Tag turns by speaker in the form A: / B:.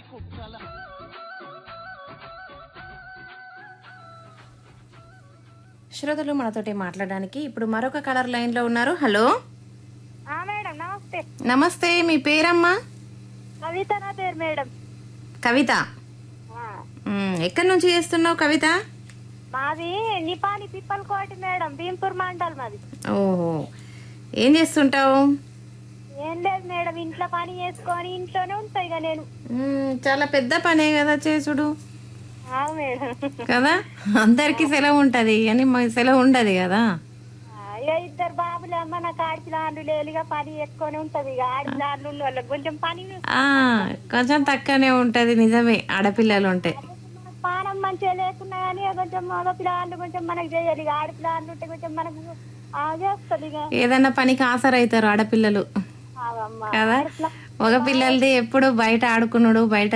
A: శ్రోతలు మనతోటి మాట్లాడడానికి ఇప్పుడు మరొక కలర్ లైన్ లో ఉన్నారు హలో
B: ఆ మేడం నమస్తే
A: నమస్తే మీ పేరమ్మా
B: కవిత నా పేరు మేడం
A: కవిత
B: ఆ,
A: మ్, ఎక్కడి నుంచి చేస్తున్నావు కవిత
B: మాది నిపాని పిప్పలకోటి మేడం భీంపూర్ మండల్ మాది
A: ఓహో ఏం చేస్తుంటావు
B: ఏం లేదు మేడం ఇంట్లో పని చేసుకొని ఇంట్లోనే ఉంటా ఇక నేను
A: మ్, చాలా పెద్ద పనే కదా చేసుడు
B: ఆ మేడం
A: కదా అందరికి సెలవు ఉంటది అని మాకు సెలవు ఉండదు కదా
B: ఆ, ఇక ఇద్దరు బాబులు అమ్మ నాకు ఆడపిల్లాండ్రు లేలుగా పని ఎక్కువనే ఉంటది ఇక ఆడపిల్లాండ్రు ఉన్న వాళ్ళకి కొంచెం పని
A: ఆ కొంచెం తక్కువనే ఉంటది నిజమే ఆడపిల్లలు ఉంటే
B: మనకు పానం మంచిగా లేకున్నా కానీ కొంచెం మగ పిల్లాండ్రు కొంచెం మనకు చేయాలి ఇక ఆడపిల్లాండ్రు ఉంటే కొంచెం మనకు ఆ చేస్తుంది ఇక
A: ఏదన్నా పనికి ఆసరైతారు ఆడపిల్లలు
B: ఆవమ్మ
A: కదా మగ పిల్లలది ఎప్పుడు బయట ఆడుకున్నాడు బయట